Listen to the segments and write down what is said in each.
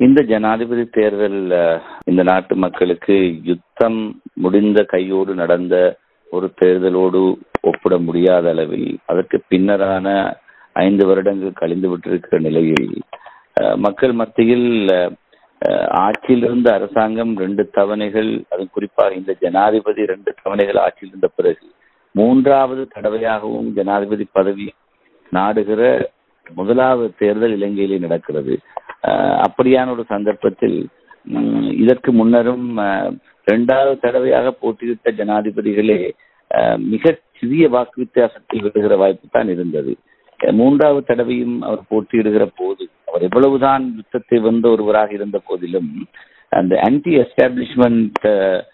இந்த ஜனாதிபதி தேர்தல் அஹ், இந்த நாட்டு மக்களுக்கு யுத்தம் முடிந்த கையோடு நடந்த ஒரு தேர்தலோடு ஒப்பிட முடியாத அளவில் அதற்கு பின்னரான ஐந்து வருடங்கள் கழிந்து விட்டிருக்கிற நிலையில் அஹ், மக்கள் மத்தியில் அஹ், ஆட்சியில் இருந்த அரசாங்கம் ரெண்டு தவணைகள் அது குறிப்பாக இந்த ஜனாதிபதி ரெண்டு தவணைகள் ஆட்சியில் இருந்த பிறகு மூன்றாவது தடவையாகவும் ஜனாதிபதி பதவி நாடுகிற முதலாவது தேர்தல் இலங்கையிலே நடக்கிறது அஹ், அப்படியான ஒரு சந்தர்ப்பத்தில் உம், இதற்கு முன்னரும் அஹ், இரண்டாவது தடவையாக போட்டியிட்ட ஜனாதிபதிகளே அஹ், மிக சிறிய வாக்கு வித்தியாசத்தில் விடுகிற வாய்ப்பு தான் இருந்தது அஹ், மூன்றாவது தடவையும் அவர் போட்டியிடுகிற போது அவர் எவ்வளவுதான் யுத்தத்தை வென்ற ஒருவராக இருந்த போதிலும் அந்த ஆன்டி எஸ்டாப்ளிஷ்மெண்ட்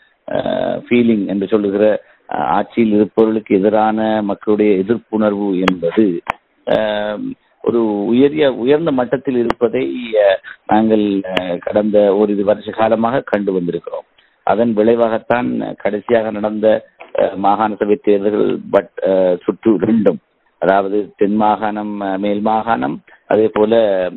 ஃபீலிங் என்று சொல்லுகிற அஹ், ஆட்சியில் இருப்பவர்களுக்கு எதிரான மக்களுடைய எதிர்ப்புணர்வு என்பது அஹ், ஒரு உயரிய உயர்ந்த மட்டத்தில் இருப்பதை அஹ், நாங்கள் அஹ், கடந்த ஓரிரு வருஷ காலமாக கண்டு வந்திருக்கிறோம் அதன் விளைவாகத்தான் கடைசியாக நடந்த அஹ், மாகாண சபை தேர்தல்கள் பட் அஹ், சுற்று ரெண்டும் அதாவது தென் மாகாணம் அஹ், மேல் மாகாணம் அதே போல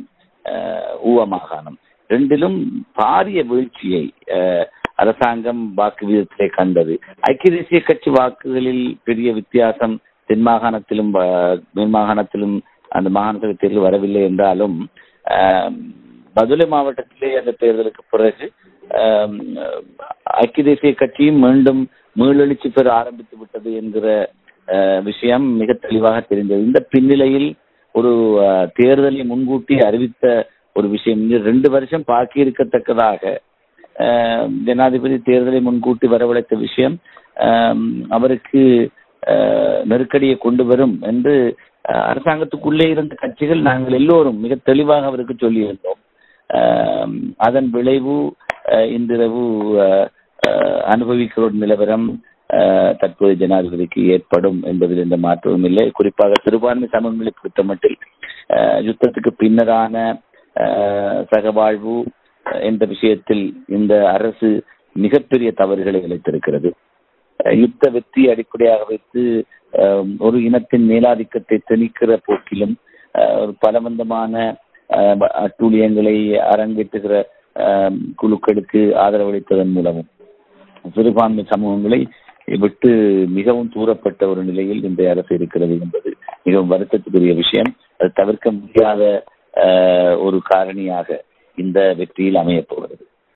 அஹ், ஊவ மாகாணம் ரெண்டிலும் பாரிய வீழ்ச்சியை அஹ், அரசாங்கம் வாக்கு வீதத்திலே கண்டது ஐக்கிய தேசிய கட்சி வாக்குகளில் பெரிய வித்தியாசம் தென் மாகாணத்திலும் அஹ், மேல் மாகாணத்திலும் அந்த மாகாண சபை தேர்தல் வரவில்லை என்றாலும் அஹ், பதுளை மாவட்டத்திலே அந்த தேர்தலுக்கு பிறகு அஹ், ஐக்கிய தேசிய கட்சியும் மீண்டும் மீளெழுச்சி பெற ஆரம்பித்து விட்டது என்கிற அஹ், விஷயம் மிக தெளிவாக தெரிந்தது இந்த பின்னிலையில் ஒரு அஹ், தேர்தலை முன்கூட்டி அறிவித்த ஒரு விஷயம் இன்னும் ரெண்டு வருஷம் பாக்கி இருக்கத்தக்கதாக அஹ், ஜனாதிபதி தேர்தலை முன்கூட்டி வரவழைத்த விஷயம் அஹ், அவருக்கு அஹ், நெருக்கடியை கொண்டு வரும் என்று அஹ், அரசாங்கத்துக்குள்ளே இருந்த கட்சிகள் நாங்கள் எல்லோரும் மிக தெளிவாக அவருக்கு சொல்லியிருந்தோம் அஹ், அதன் விளைவு அஹ், இன்றிரவு அஹ், அஹ், அனுபவிக்கிற ஒரு நிலவரம் அஹ், தற்போது ஜனாதிபதிக்கு ஏற்படும் என்பதில் எந்த மாற்றமும் இல்லை குறிப்பாக சிறுபான்மை சமூகங்களை பொறுத்தமட்டில் அஹ், யுத்தத்துக்கு பின்னரான அஹ், சகவாழ்வு அஹ், என்ற விஷயத்தில் இந்த அரசு மிகப்பெரிய தவறுகளை இழைத்திருக்கிறது அஹ், யுத்த வெற்றி அடிப்படையாக வைத்து அஹ், ஒரு இனத்தின் மேலாதிக்கத்தை திணிக்கிற போக்கிலும் அஹ், ஒரு பலவந்தமான அஹ், ப- அட்டூழியங்களை அரங்கேற்றுகிற அஹ், குழுக்களுக்கு ஆதரவளித்ததன் மூலமும் சிறுபான்மை சமூகங்களை விட்டு மிகவும் தூரப்பட்ட ஒரு நிலையில் இன்றைய அரசு இருக்கிறது என்பது மிகவும் வருத்தத்துக்குரிய விஷயம் அது தவிர்க்க முடியாத அஹ், ஒரு காரணியாக இந்த வெற்றியில் அமையப் போகிறது